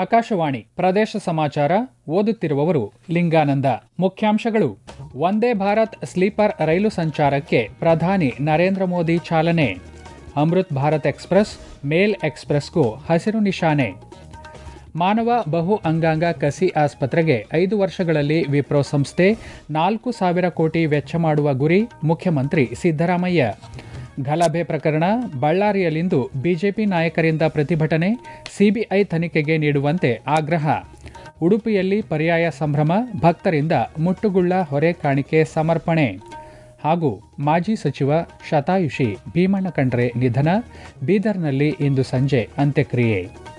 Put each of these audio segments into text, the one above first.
ಆಕಾಶವಾಣಿ ಪ್ರದೇಶ ಸಮಾಚಾರ ಓದುತ್ತಿರುವವರು ಲಿಂಗಾನಂದ ಮುಖ್ಯಾಂಶಗಳು ವಂದೇ ಭಾರತ್ ಸ್ಲೀಪರ್ ರೈಲು ಸಂಚಾರಕ್ಕೆ ಪ್ರಧಾನಿ ನರೇಂದ್ರ ಮೋದಿ ಚಾಲನೆ ಅಮೃತ್ ಭಾರತ್ ಎಕ್ಸ್ಪ್ರೆಸ್ ಮೇಲ್ ಎಕ್ಸ್ಪ್ರೆಸ್ಗೂ ಹಸಿರು ನಿಶಾನೆ ಮಾನವ ಬಹು ಅಂಗಾಂಗ ಕಸಿ ಆಸ್ಪತ್ರೆಗೆ ಐದು ವರ್ಷಗಳಲ್ಲಿ ವಿಪ್ರೋ ಸಂಸ್ಥೆ ನಾಲ್ಕು ಸಾವಿರ ಕೋಟಿ ವೆಚ್ಚ ಮಾಡುವ ಗುರಿ ಮುಖ್ಯಮಂತ್ರಿ ಸಿದ್ದರಾಮಯ್ಯ ಗಲಭೆ ಪ್ರಕರಣ ಬಳ್ಳಾರಿಯಲ್ಲಿಂದು ಬಿಜೆಪಿ ನಾಯಕರಿಂದ ಪ್ರತಿಭಟನೆ ಸಿಬಿಐ ತನಿಖೆಗೆ ನೀಡುವಂತೆ ಆಗ್ರಹ ಉಡುಪಿಯಲ್ಲಿ ಪರ್ಯಾಯ ಸಂಭ್ರಮ ಭಕ್ತರಿಂದ ಮುಟ್ಟುಗುಳ್ಳ ಹೊರೆ ಕಾಣಿಕೆ ಸಮರ್ಪಣೆ ಹಾಗೂ ಮಾಜಿ ಸಚಿವ ಶತಾಯುಷಿ ಭೀಮಣ್ಣ ಖಂಡ್ರೆ ನಿಧನ ಬೀದರ್ನಲ್ಲಿ ಇಂದು ಸಂಜೆ ಅಂತ್ಯಕ್ರಿಯೆ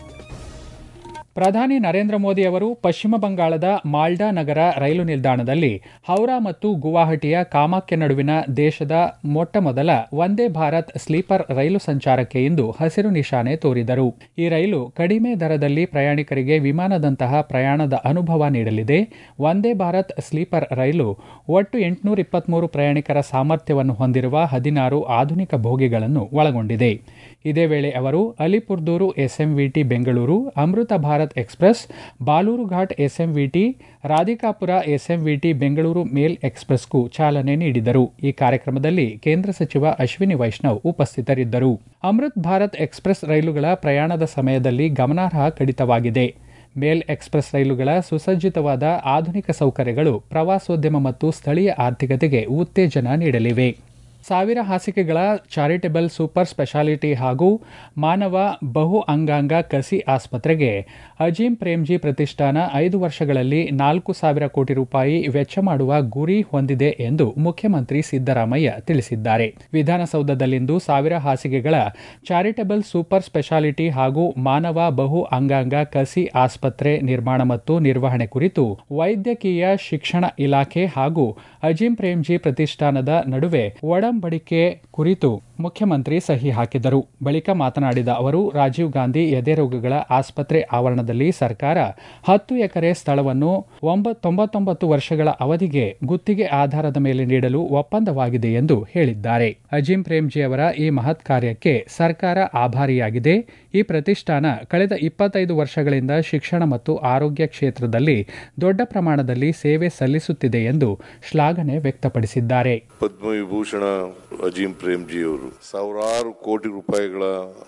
ಪ್ರಧಾನಿ ನರೇಂದ್ರ ಮೋದಿ ಅವರು ಪಶ್ಚಿಮ ಬಂಗಾಳದ ಮಾಲ್ಡಾ ನಗರ ರೈಲು ನಿಲ್ದಾಣದಲ್ಲಿ ಹೌರಾ ಮತ್ತು ಗುವಾಹಟಿಯ ಕಾಮಾಕ್ಯ ನಡುವಿನ ದೇಶದ ಮೊಟ್ಟಮೊದಲ ವಂದೇ ಭಾರತ್ ಸ್ಲೀಪರ್ ರೈಲು ಸಂಚಾರಕ್ಕೆ ಇಂದು ಹಸಿರು ನಿಶಾನೆ ತೋರಿದರು ಈ ರೈಲು ಕಡಿಮೆ ದರದಲ್ಲಿ ಪ್ರಯಾಣಿಕರಿಗೆ ವಿಮಾನದಂತಹ ಪ್ರಯಾಣದ ಅನುಭವ ನೀಡಲಿದೆ ವಂದೇ ಭಾರತ್ ಸ್ಲೀಪರ್ ರೈಲು ಒಟ್ಟು ಎಂಟುನೂರ ಇಪ್ಪತ್ಮೂರು ಪ್ರಯಾಣಿಕರ ಸಾಮರ್ಥ್ಯವನ್ನು ಹೊಂದಿರುವ ಹದಿನಾರು ಆಧುನಿಕ ಬೋಗಿಗಳನ್ನು ಒಳಗೊಂಡಿದೆ ಇದೇ ವೇಳೆ ಅವರು Alipurduar S M V T Bengaluru Amrit Bharat express Balurghat S M V T Radhikapur S M V T Bengaluru mail ಎಕ್ಸ್ಪ್ರೆಸ್ಗೂ ಚಾಲನೆ ನೀಡಿದರು ಈ ಕಾರ್ಯಕ್ರಮದಲ್ಲಿ ಕೇಂದ್ರ ಸಚಿವ ಅಶ್ವಿನಿ ವೈಷ್ಣವ್ ಉಪಸ್ಥಿತರಿದ್ದರು ಅಮೃತ್ ಭಾರತ್ ಎಕ್ಸ್ಪ್ರೆಸ್ ರೈಲುಗಳ ಪ್ರಯಾಣದ ಸಮಯದಲ್ಲಿ ಗಮನಾರ್ಹ ಕಡಿತವಾಗಿದೆ ಮೇಲ್ ಎಕ್ಸ್ಪ್ರೆಸ್ ರೈಲುಗಳ ಸುಸಜ್ಜಿತವಾದ ಆಧುನಿಕ ಸೌಕರ್ಯಗಳು ಪ್ರವಾಸೋದ್ಯಮ ಮತ್ತು ಸ್ಥಳೀಯ ಆರ್ಥಿಕತೆಗೆ ಉತ್ತೇಜನ ನೀಡಲಿವೆ ಸಾವಿರ ಹಾಸಿಗೆಗಳ ಚಾರಿಟಬಲ್ ಸೂಪರ್ ಸ್ಪೆಷಾಲಿಟಿ ಹಾಗೂ ಮಾನವ ಬಹು ಅಂಗಾಂಗ ಕಸಿ ಆಸ್ಪತ್ರೆಗೆ ಅಜೀಂ ಪ್ರೇಮ್ಜಿ ಪ್ರತಿಷ್ಠಾನ ಐದು ವರ್ಷಗಳಲ್ಲಿ ನಾಲ್ಕು ಸಾವಿರ ಕೋಟಿ ರೂಪಾಯಿ ವೆಚ್ಚ ಮಾಡುವ ಗುರಿ ಹೊಂದಿದೆ ಎಂದು ಮುಖ್ಯಮಂತ್ರಿ ಸಿದ್ದರಾಮಯ್ಯ ತಿಳಿಸಿದ್ದಾರೆ ವಿಧಾನಸೌಧದಲ್ಲಿಂದು ಸಾವಿರ ಹಾಸಿಗೆಗಳ ಚಾರಿಟಬಲ್ ಸೂಪರ್ ಸ್ಪೆಷಾಲಿಟಿ ಹಾಗೂ ಮಾನವ ಬಹು ಅಂಗಾಂಗ ಕಸಿ ಆಸ್ಪತ್ರೆ ನಿರ್ಮಾಣ ಮತ್ತು ನಿರ್ವಹಣೆ ಕುರಿತು ವೈದ್ಯಕೀಯ ಶಿಕ್ಷಣ ಇಲಾಖೆ ಹಾಗೂ ಅಜೀಂ ಪ್ರೇಮ್ಜಿ ಪ್ರತಿಷ್ಠಾನದ ನಡುವೆ ಒಡಂಬಡಿಕೆ ಕುರಿತು ಮುಖ್ಯಮಂತ್ರಿ ಸಹಿ ಹಾಕಿದರು ಬಳಿಕ ಮಾತನಾಡಿದ ಅವರು ರಾಜೀವ್ ಗಾಂಧಿ ಎದೆರೋಗಗಳ ಆಸ್ಪತ್ರೆ ಆವರಣದಲ್ಲಿ ಸರ್ಕಾರ ಹತ್ತು ಎಕರೆ ಸ್ಥಳವನ್ನು ತೊಂಬತ್ತೊಂಬತ್ತು ವರ್ಷಗಳ ಅವಧಿಗೆ ಗುತ್ತಿಗೆ ಆಧಾರದ ಮೇಲೆ ನೀಡಲು ಒಪ್ಪಂದವಾಗಿದೆ ಎಂದು ಹೇಳಿದ್ದಾರೆ ಅಜೀಂ ಪ್ರೇಮ್ಜಿ ಅವರ ಈ ಮಹತ್ ಕಾರ್ಯಕ್ಕೆ ಸರ್ಕಾರ ಆಭಾರಿಯಾಗಿದೆ ಈ ಪ್ರತಿಷ್ಠಾನ ಕಳೆದ ಇಪ್ಪತ್ತೈದು ವರ್ಷಗಳಿಂದ ಶಿಕ್ಷಣ ಮತ್ತು ಆರೋಗ್ಯ ಕ್ಷೇತ್ರದಲ್ಲಿ ದೊಡ್ಡ ಪ್ರಮಾಣದಲ್ಲಿ ಸೇವೆ ಸಲ್ಲಿಸುತ್ತಿದೆ ಎಂದು ಶ್ಲಾಘನೆ ವ್ಯಕ್ತಪಡಿಸಿದ್ದಾರೆ ಪದ್ಮವಿಭೂಷಣ ಅಜೀಂ ಪ್ರೇಮ್ಜಿ ಅವರು ಸಾವಿರಾರು ಕೋಟಿ ರೂಪಾಯಿಗಳ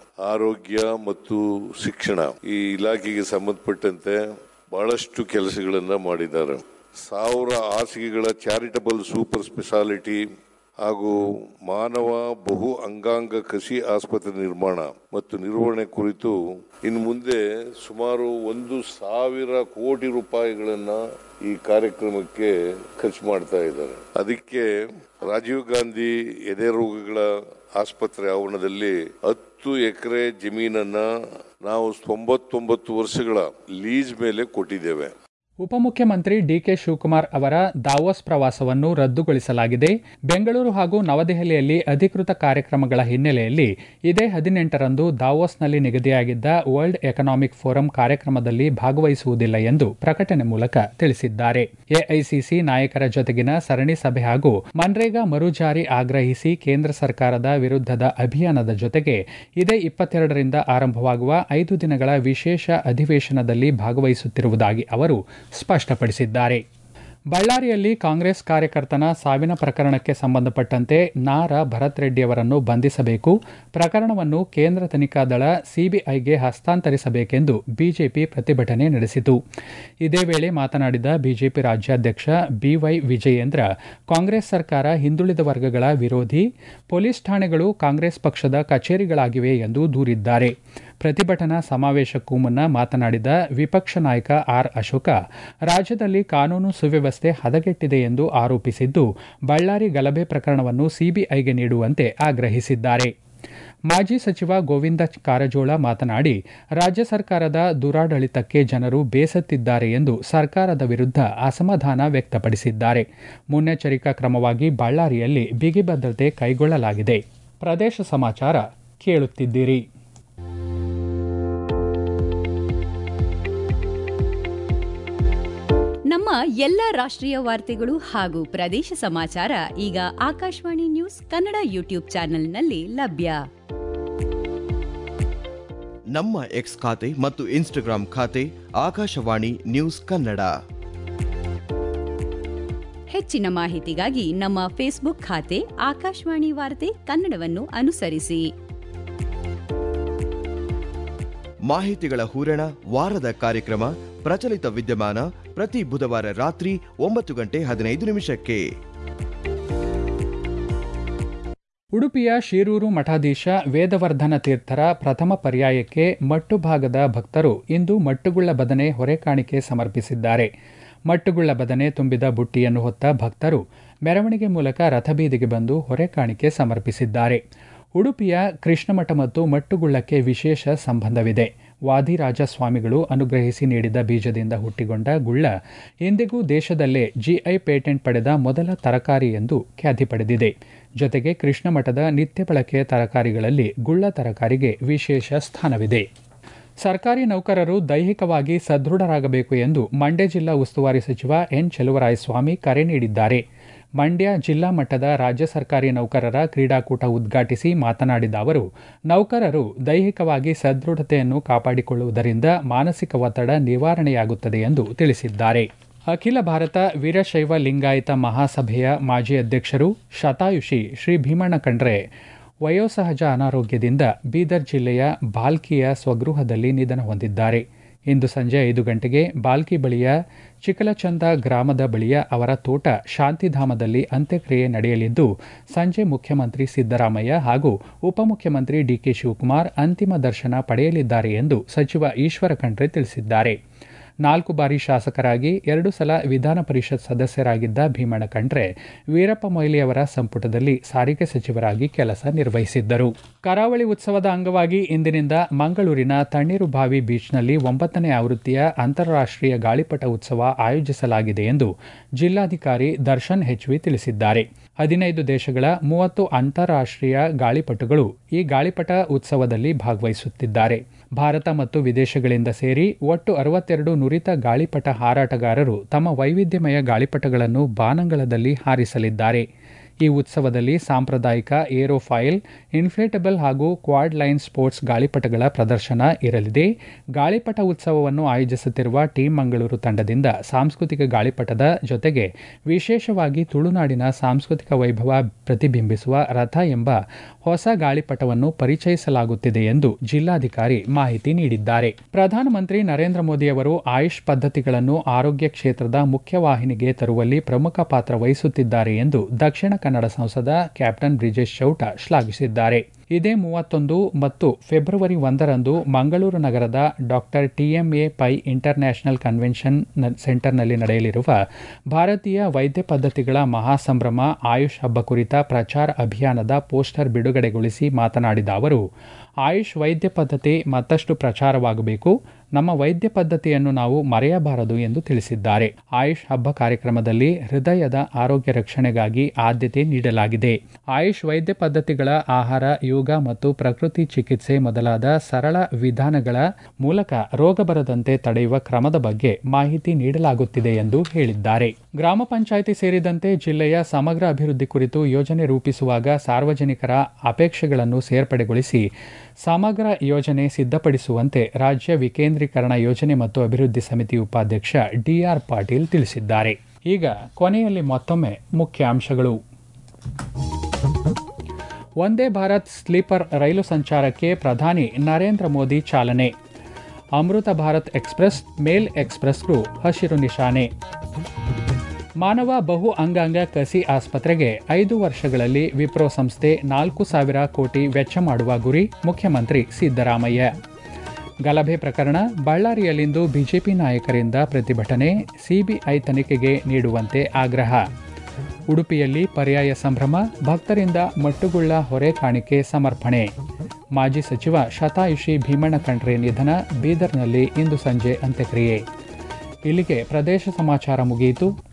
ಆರೋಗ್ಯ ಮತ್ತು ಶಿಕ್ಷಣ ಈ ಇಲಾಖೆಗೆ ಸಂಬಂಧಪಟ್ಟಂತೆ ಬಹಳಷ್ಟು ಕೆಲಸಗಳನ್ನ ಮಾಡಿದ್ದಾರೆ ಸಾವಿರ ಹಾಸಿಗೆಗಳ ಚಾರಿಟಬಲ್ ಸೂಪರ್ ಸ್ಪೆಷಾಲಿಟಿ ಹಾಗೂ ಮಾನವ ಬಹು ಅಂಗಾಂಗ ಕಸಿ ಆಸ್ಪತ್ರೆ ನಿರ್ಮಾಣ ಮತ್ತು ನಿರ್ವಹಣೆ ಕುರಿತು ಇನ್ನು ಮುಂದೆ ಸುಮಾರು ಒಂದು ಸಾವಿರ ಕೋಟಿ ರೂಪಾಯಿಗಳನ್ನ ಈ ಕಾರ್ಯಕ್ರಮಕ್ಕೆ ಖರ್ಚು ಮಾಡ್ತಾ ಇದ್ದಾರೆ ಅದಕ್ಕೆ ರಾಜೀವ್ ಗಾಂಧಿ ಎದೆ ರೋಗಗಳ ಆಸ್ಪತ್ರೆ ಆವರಣದಲ್ಲಿ ಹತ್ತು ಎಕರೆ ಜಮೀನನ್ನ ನಾವು ತೊಂಬತ್ತೊಂಬತ್ತು ವರ್ಷಗಳ ಲೀಸ್ ಮೇಲೆ ಕೊಟ್ಟಿದ್ದೇವೆ ಉಪಮುಖ್ಯಮಂತ್ರಿ ಡಿಕೆ ಶಿವಕುಮಾರ್ ಅವರ ದಾವೋಸ್ ಪ್ರವಾಸವನ್ನು ರದ್ದುಗೊಳಿಸಲಾಗಿದೆ ಬೆಂಗಳೂರು ಹಾಗೂ ನವದೆಹಲಿಯಲ್ಲಿ ಅಧಿಕೃತ ಕಾರ್ಯಕ್ರಮಗಳ ಹಿನ್ನೆಲೆಯಲ್ಲಿ ಇದೇ ಹದಿನೆಂಟರಂದು ದಾವೋಸ್ನಲ್ಲಿ ನಿಗದಿಯಾಗಿದ್ದ ವರ್ಲ್ಡ್ ಎಕನಾಮಿಕ್ ಫೋರಂ ಕಾರ್ಯಕ್ರಮದಲ್ಲಿ ಭಾಗವಹಿಸುವುದಿಲ್ಲ ಎಂದು ಪ್ರಕಟಣೆ ಮೂಲಕ ತಿಳಿಸಿದ್ದಾರೆ ಎಐಸಿಸಿ ನಾಯಕರ ಜೊತೆಗಿನ ಸರಣಿ ಸಭೆ ಹಾಗೂ ಮನ್ರೇಗಾ ಮರುಜಾರಿ ಆಗ್ರಹಿಸಿ ಕೇಂದ್ರ ಸರ್ಕಾರದ ವಿರುದ್ಧದ ಅಭಿಯಾನದ ಜೊತೆಗೆ ಇದೇ ಇಪ್ಪತ್ತೆರಡರಿಂದ ಆರಂಭವಾಗುವ ಐದು ದಿನಗಳ ವಿಶೇಷ ಅಧಿವೇಶನದಲ್ಲಿ ಭಾಗವಹಿಸುತ್ತಿರುವುದಾಗಿ ಅವರು ಸ್ಪಷ್ಟಪಡಿಸಿದ್ದಾರೆ ಬಳ್ಳಾರಿಯಲ್ಲಿ ಕಾಂಗ್ರೆಸ್ ಕಾರ್ಯಕರ್ತನ ಸಾವಿನ ಪ್ರಕರಣಕ್ಕೆ ಸಂಬಂಧಪಟ್ಟಂತೆ ನಾರ ಭರತ್ ರೆಡ್ಡಿ ಅವರನ್ನು ಬಂಧಿಸಬೇಕು ಪ್ರಕರಣವನ್ನು ಕೇಂದ್ರ ತನಿಖಾ ದಳ ಸಿಬಿಐಗೆ ಹಸ್ತಾಂತರಿಸಬೇಕೆಂದು ಬಿಜೆಪಿ ಪ್ರತಿಭಟನೆ ನಡೆಸಿತು ಇದೇ ವೇಳೆ ಮಾತನಾಡಿದ ಬಿಜೆಪಿ ರಾಜ್ಯಾಧ್ಯಕ್ಷ ಬಿವೈ ವಿಜಯೇಂದ್ರ ಕಾಂಗ್ರೆಸ್ ಸರ್ಕಾರ ಹಿಂದುಳಿದ ವರ್ಗಗಳ ವಿರೋಧಿ ಪೊಲೀಸ್ ಠಾಣೆಗಳು ಕಾಂಗ್ರೆಸ್ ಪಕ್ಷದ ಕಚೇರಿಗಳಾಗಿವೆ ಎಂದು ದೂರಿದ್ದಾರೆ ಪ್ರತಿಭಟನಾ ಸಮಾವೇಶಕ್ಕೂ ಮುನ್ನ ಮಾತನಾಡಿದ ವಿಪಕ್ಷ ನಾಯಕ ಆರ್ ಅಶೋಕ ರಾಜ್ಯದಲ್ಲಿ ಕಾನೂನು ಸುವ್ಯವಸ್ಥೆ ಹದಗೆಟ್ಟಿದೆ ಎಂದು ಆರೋಪಿಸಿದ್ದು ಬಳ್ಳಾರಿ ಗಲಭೆ ಪ್ರಕರಣವನ್ನು ಸಿಬಿಐಗೆ ನೀಡುವಂತೆ ಆಗ್ರಹಿಸಿದ್ದಾರೆ ಮಾಜಿ ಸಚಿವ ಗೋವಿಂದ ಕಾರಜೋಳ ಮಾತನಾಡಿ ರಾಜ್ಯ ಸರ್ಕಾರದ ದುರಾಡಳಿತಕ್ಕೆ ಜನರು ಬೇಸತ್ತಿದ್ದಾರೆ ಎಂದು ಸರ್ಕಾರದ ವಿರುದ್ಧ ಅಸಮಾಧಾನ ವ್ಯಕ್ತಪಡಿಸಿದ್ದಾರೆ ಮುನ್ನೆಚ್ಚರಿಕಾ ಕ್ರಮವಾಗಿ ಬಳ್ಳಾರಿಯಲ್ಲಿ ಬಿಗಿ ಭದ್ರತೆ ಕೈಗೊಳ್ಳಲಾಗಿದೆ ಪ್ರದೇಶ ಸಮಾಚಾರ ಕೇಳುತ್ತಿದ್ದೀರಿ ನಮ್ಮ ಎಲ್ಲ ರಾಷ್ಟ್ರೀಯ ವಾರ್ತೆಗಳು ಹಾಗೂ ಪ್ರದೇಶ ಸಮಾಚಾರ ಈಗ ಆಕಾಶವಾಣಿ ನ್ಯೂಸ್ ಕನ್ನಡ ಯೂಟ್ಯೂಬ್ ಚಾನೆಲ್ನಲ್ಲಿ ಲಭ್ಯ ನಮ್ಮ ಎಕ್ಸ್ ಖಾತೆ ಮತ್ತು ಇನ್ಸ್ಟಾಗ್ರಾಂ ಖಾತೆ ಆಕಾಶವಾಣಿ ನ್ಯೂಸ್ ಕನ್ನಡ ಹೆಚ್ಚಿನ ಮಾಹಿತಿಗಾಗಿ ನಮ್ಮ ಫೇಸ್ಬುಕ್ ಖಾತೆ ಆಕಾಶವಾಣಿ ವಾರ್ತೆ ಕನ್ನಡವನ್ನು ಅನುಸರಿಸಿ ಮಾಹಿತಿಗಳ ಹೂರಣ ವಾರದ ಕಾರ್ಯಕ್ರಮ ಪ್ರಚಲಿತ ವಿದ್ಯಮಾನ ಪ್ರತಿ ಬುಧವಾರ ರಾತ್ರಿ ಒಂಬತ್ತು ಗಂಟೆ ಹದಿನೈದು ನಿಮಿಷಕ್ಕೆ ಉಡುಪಿಯ ಶಿರೂರು ಮಠಾಧೀಶ ವೇದವರ್ಧನ ತೀರ್ಥರ ಪ್ರಥಮ ಪರ್ಯಾಯಕ್ಕೆ ಮಟ್ಟು ಭಾಗದ ಭಕ್ತರು ಇಂದು ಮಟ್ಟುಗುಳ್ಳ ಬದನೆ ಹೊರೆಕಾಣಿಕೆ ಸಮರ್ಪಿಸಿದ್ದಾರೆ ಮಟ್ಟುಗುಳ್ಳ ಬದನೆ ತುಂಬಿದ ಬುಟ್ಟಿಯನ್ನು ಹೊತ್ತ ಭಕ್ತರು ಮೆರವಣಿಗೆ ಮೂಲಕ ರಥಬೀದಿಗೆ ಬಂದು ಹೊರೆಕಾಣಿಕೆ ಸಮರ್ಪಿಸಿದ್ದಾರೆ ಉಡುಪಿಯ ಕೃಷ್ಣಮಠ ಮತ್ತು ಮಟ್ಟುಗುಳ್ಳಕ್ಕೆ ವಿಶೇಷ ಸಂಬಂಧವಿದೆ ವಾದಿರಾಜ ಸ್ವಾಮಿಗಳು ಅನುಗ್ರಹಿಸಿ ನೀಡಿದ ಬೀಜದಿಂದ ಹುಟ್ಟಿಕೊಂಡ ಗುಳ್ಳ ಇಂದಿಗೂ ದೇಶದಲ್ಲೇ ಜಿಐ ಪೇಟೆಂಟ್ ಪಡೆದ ಮೊದಲ ತರಕಾರಿ ಎಂದು ಖ್ಯಾತಿ ಪಡೆದಿದೆ ಜೊತೆಗೆ ಕೃಷ್ಣಮಠದ ನಿತ್ಯ ಬಳಕೆಯ ತರಕಾರಿಗಳಲ್ಲಿ ಗುಳ್ಳ ತರಕಾರಿಗೆ ವಿಶೇಷ ಸ್ಥಾನವಿದೆ ಸರ್ಕಾರಿ ನೌಕರರು ದೈಹಿಕವಾಗಿ ಸದೃಢರಾಗಬೇಕು ಎಂದು ಮಂಡ್ಯ ಜಿಲ್ಲಾ ಉಸ್ತುವಾರಿ ಸಚಿವ ಎನ್ ಚೆಲುವರಾಯಸ್ವಾಮಿ ಕರೆ ನೀಡಿದ್ದಾರೆ ಮಂಡ್ಯ ಜಿಲ್ಲಾ ಮಟ್ಟದ ರಾಜ್ಯ ಸರ್ಕಾರಿ ನೌಕರರ ಕ್ರೀಡಾಕೂಟ ಉದ್ಘಾಟಿಸಿ ಮಾತನಾಡಿದ ಅವರು ನೌಕರರು ದೈಹಿಕವಾಗಿ ಸದೃಢತೆಯನ್ನು ಕಾಪಾಡಿಕೊಳ್ಳುವುದರಿಂದ ಮಾನಸಿಕ ಒತ್ತಡ ನಿವಾರಣೆಯಾಗುತ್ತದೆ ಎಂದು ತಿಳಿಸಿದ್ದಾರೆ ಅಖಿಲ ಭಾರತ ವೀರಶೈವ ಲಿಂಗಾಯತ ಮಹಾಸಭೆಯ ಮಾಜಿ ಅಧ್ಯಕ್ಷರು ಶತಾಯುಷಿ ಶ್ರೀ ಭೀಮಣ್ಣ ಖಂಡ್ರೆ ವಯೋಸಹಜ ಅನಾರೋಗ್ಯದಿಂದ ಬೀದರ್ ಜಿಲ್ಲೆಯ ಬಾಲ್ಕಿಯ ಸ್ವಗೃಹದಲ್ಲಿ ನಿಧನ ಹೊಂದಿದ್ದಾರೆ ಇಂದು ಸಂಜೆ ಐದು ಗಂಟೆಗೆ ಬಾಲ್ಕಿ ಬಳಿಯ ಚಿಕಲಚಂದ ಗ್ರಾಮದ ಬಳಿಯ ಅವರ ತೋಟ ಶಾಂತಿಧಾಮದಲ್ಲಿ ಅಂತ್ಯಕ್ರಿಯೆ ನಡೆಯಲಿದ್ದು ಸಂಜೆ ಮುಖ್ಯಮಂತ್ರಿ ಸಿದ್ದರಾಮಯ್ಯ ಹಾಗೂ ಉಪಮುಖ್ಯಮಂತ್ರಿ ಡಿಕೆ ಶಿವಕುಮಾರ್ ಅಂತಿಮ ದರ್ಶನ ಪಡೆಯಲಿದ್ದಾರೆ ಎಂದು ಸಚಿವ ಈಶ್ವರ ಖಂಡ್ರೆ ತಿಳಿಸಿದ್ದಾರೆ ನಾಲ್ಕು ಬಾರಿ ಶಾಸಕರಾಗಿ ಎರಡು ಸಲ ವಿಧಾನ ಪರಿಷತ್ ಸದಸ್ಯರಾಗಿದ್ದ ಭೀಮಣ್ಣ ಖಂಡ್ರೆ ವೀರಪ್ಪ ಮೊಯ್ಲಿ ಅವರ ಸಂಪುಟದಲ್ಲಿ ಸಾರಿಗೆ ಸಚಿವರಾಗಿ ಕೆಲಸ ನಿರ್ವಹಿಸಿದ್ದರು ಕರಾವಳಿ ಉತ್ಸವದ ಅಂಗವಾಗಿ ಇಂದಿನಿಂದ ಮಂಗಳೂರಿನ ತಣ್ಣೀರುಬಾವಿ ಬೀಚ್ನಲ್ಲಿ ಒಂಬತ್ತನೇ ಆವೃತ್ತಿಯ ಅಂತಾರಾಷ್ಟ್ರೀಯ ಗಾಳಿಪಟ ಉತ್ಸವ ಆಯೋಜಿಸಲಾಗಿದೆ ಎಂದು ಜಿಲ್ಲಾಧಿಕಾರಿ ದರ್ಶನ್ ಹೆಚ್ವಿ ತಿಳಿಸಿದ್ದಾರೆ ಹದಿನೈದು ದೇಶಗಳ ಮೂವತ್ತು ಅಂತಾರಾಷ್ಟ್ರೀಯ ಗಾಳಿಪಟುಗಳು ಈ ಗಾಳಿಪಟ ಉತ್ಸವದಲ್ಲಿ ಭಾಗವಹಿಸುತ್ತಿದ್ದಾರೆ ಭಾರತ ಮತ್ತು ವಿದೇಶಗಳಿಂದ ಸೇರಿ ಒಟ್ಟು ಅರವತ್ತೆರಡು ನುರಿತ ಗಾಳಿಪಟ ಹಾರಾಟಗಾರರು ತಮ್ಮ ವೈವಿಧ್ಯಮಯ ಗಾಳಿಪಟಗಳನ್ನು ಬಾನಂಗಳದಲ್ಲಿ ಹಾರಿಸಲಿದ್ದಾರೆ ಈ ಉತ್ಸವದಲ್ಲಿ ಸಾಂಪ್ರದಾಯಿಕ ಏರೋಫೈಲ್ ಇನ್ಫ್ಲೇಟಬಲ್ ಹಾಗೂ ಕ್ವಾಡ್ ಲೈನ್ ಸ್ಪೋರ್ಟ್ಸ್ ಗಾಳಿಪಟಗಳ ಪ್ರದರ್ಶನ ಇರಲಿದೆ ಗಾಳಿಪಟ ಉತ್ಸವವನ್ನು ಆಯೋಜಿಸುತ್ತಿರುವ ಟೀಂ ಮಂಗಳೂರು ತಂಡದಿಂದ ಸಾಂಸ್ಕೃತಿಕ ಗಾಳಿಪಟದ ಜೊತೆಗೆ ವಿಶೇಷವಾಗಿ ತುಳುನಾಡಿನ ಸಾಂಸ್ಕೃತಿಕ ವೈಭವ ಪ್ರತಿಬಿಂಬಿಸುವ ರಥ ಎಂಬ ಹೊಸ ಗಾಳಿಪಟವನ್ನು ಪರಿಚಯಿಸಲಾಗುತ್ತಿದೆ ಎಂದು ಜಿಲ್ಲಾಧಿಕಾರಿ ಮಾಹಿತಿ ನೀಡಿದ್ದಾರೆ ಪ್ರಧಾನಮಂತ್ರಿ ನರೇಂದ್ರ ಮೋದಿ ಅವರು ಆಯುಷ್ ಪದ್ಧತಿಗಳನ್ನು ಆರೋಗ್ಯ ಕ್ಷೇತ್ರದ ಮುಖ್ಯವಾಹಿನಿಗೆ ತರುವಲ್ಲಿ ಪ್ರಮುಖ ಪಾತ್ರ ವಹಿಸುತ್ತಿದ್ದಾರೆ ಎಂದು ದಕ್ಷಿಣ ಕನ್ನಡ ಸಂಸದ ಕ್ಯಾಪ್ಟನ್ ಬ್ರಿಜೇಶ್ ಚೌಟ ಶ್ಲಾಘಿಸಿದ್ದಾರೆ ಇದೇ ಮೂವತ್ತೊಂದು ಮತ್ತು ಫೆಬ್ರವರಿ ಒಂದರಂದು ಮಂಗಳೂರು ನಗರದ doctor T M A Pai international convention ಸೆಂಟರ್ನಲ್ಲಿ ನಡೆಯಲಿರುವ ಭಾರತೀಯ ವೈದ್ಯ ಪದ್ಧತಿಗಳ ಮಹಾಸಂಭ್ರಮ ಆಯುಷ್ ಹಬ್ಬ ಕುರಿತ ಪ್ರಚಾರ ಅಭಿಯಾನದ ಪೋಸ್ಟರ್ ಬಿಡುಗಡೆಗೊಳಿಸಿ ಮಾತನಾಡಿದ ಅವರು ಆಯುಷ್ ವೈದ್ಯ ಪದ್ಧತಿ ಮತ್ತಷ್ಟು ಪ್ರಚಾರವಾಗಬೇಕು ನಮ್ಮ ವೈದ್ಯ ಪದ್ಧತಿಯನ್ನು ನಾವು ಮರೆಯಬಾರದು ಎಂದು ತಿಳಿಸಿದ್ದಾರೆ ಆಯುಷ್ ಹಬ್ಬ ಕಾರ್ಯಕ್ರಮದಲ್ಲಿ ಹೃದಯದ ಆರೋಗ್ಯ ರಕ್ಷಣೆಗಾಗಿ ಆದ್ಯತೆ ನೀಡಲಾಗಿದೆ ಆಯುಷ್ ವೈದ್ಯ ಪದ್ಧತಿಗಳ ಆಹಾರ ಯೋಗ ಮತ್ತು ಪ್ರಕೃತಿ ಚಿಕಿತ್ಸೆ ಮೊದಲಾದ ಸರಳ ವಿಧಾನಗಳ ಮೂಲಕ ರೋಗ ಬರದಂತೆ ತಡೆಯುವ ಕ್ರಮದ ಬಗ್ಗೆ ಮಾಹಿತಿ ನೀಡಲಾಗುತ್ತಿದೆ ಎಂದು ಹೇಳಿದ್ದಾರೆ ಗ್ರಾಮ ಪಂಚಾಯಿತಿ ಸೇರಿದಂತೆ ಜಿಲ್ಲೆಯ ಸಮಗ್ರ ಅಭಿವೃದ್ಧಿ ಕುರಿತು ಯೋಜನೆ ರೂಪಿಸುವಾಗ ಸಾರ್ವಜನಿಕರ ಅಪೇಕ್ಷೆಗಳನ್ನು ಸೇರ್ಪಡೆಗೊಳಿಸಿ ಸಮಗ್ರ ಯೋಜನೆ ಸಿದ್ಧಪಡಿಸುವಂತೆ ರಾಜ್ಯ ವಿಕೇಂದ್ರೀಕರಣ ಯೋಜನೆ ಮತ್ತು ಅಭಿವೃದ್ಧಿ ಸಮಿತಿ ಉಪಾಧ್ಯಕ್ಷ ಡಿಆರ್ ಪಾಟೀಲ್ ತಿಳಿಸಿದ್ದಾರೆ ಈಗ ಕೊನೆಯಲ್ಲಿ ಮತ್ತೊಮ್ಮೆ ಮುಖ್ಯಾಂಶಗಳು ವಂದೇ ಭಾರತ್ ಸ್ಲೀಪರ್ ರೈಲು ಸಂಚಾರಕ್ಕೆ ಪ್ರಧಾನಿ ನರೇಂದ್ರ ಮೋದಿ ಚಾಲನೆ ಅಮೃತ ಭಾರತ್ ಎಕ್ಸ್ಪ್ರೆಸ್ ಮೇಲ್ ಎಕ್ಸ್ಪ್ರೆಸ್ಗೂ ಹಸಿರು ನಿಶಾನೆ ಮಾನವ ಬಹು ಅಂಗಾಂಗ ಕಸಿ ಆಸ್ಪತ್ರೆಗೆ ಐದು ವರ್ಷಗಳಲ್ಲಿ ವಿಪ್ರೋ ಸಂಸ್ಥೆ ನಾಲ್ಕು ಸಾವಿರ ಕೋಟಿ ವೆಚ್ಚ ಮಾಡುವ ಗುರಿ ಮುಖ್ಯಮಂತ್ರಿ ಸಿದ್ದರಾಮಯ್ಯ ಗಲಭೆ ಪ್ರಕರಣ ಬಳ್ಳಾರಿಯಲ್ಲಿಂದು ಬಿಜೆಪಿ ನಾಯಕರಿಂದ ಪ್ರತಿಭಟನೆ ಸಿಬಿಐ ತನಿಖೆಗೆ ನೀಡುವಂತೆ ಆಗ್ರಹ ಉಡುಪಿಯಲ್ಲಿ ಪರ್ಯಾಯ ಸಂಭ್ರಮ ಭಕ್ತರಿಂದ ಮಟ್ಟುಗುಳ್ಳ ಹೊರೆ ಕಾಣಿಕೆ ಸಮರ್ಪಣೆ ಮಾಜಿ ಸಚಿವ ಶತಾಯುಷಿ ಭೀಮಣ್ಣ ಖಂಡ್ರೆ ನಿಧನ ಬೀದರ್ನಲ್ಲಿ ಇಂದು ಸಂಜೆ ಅಂತ್ಯಕ್ರಿಯೆ ಇಲ್ಲಿಗೆ ಪ್ರದೇಶ ಸಮಾಚಾರ ಮುಗಿಯಿತು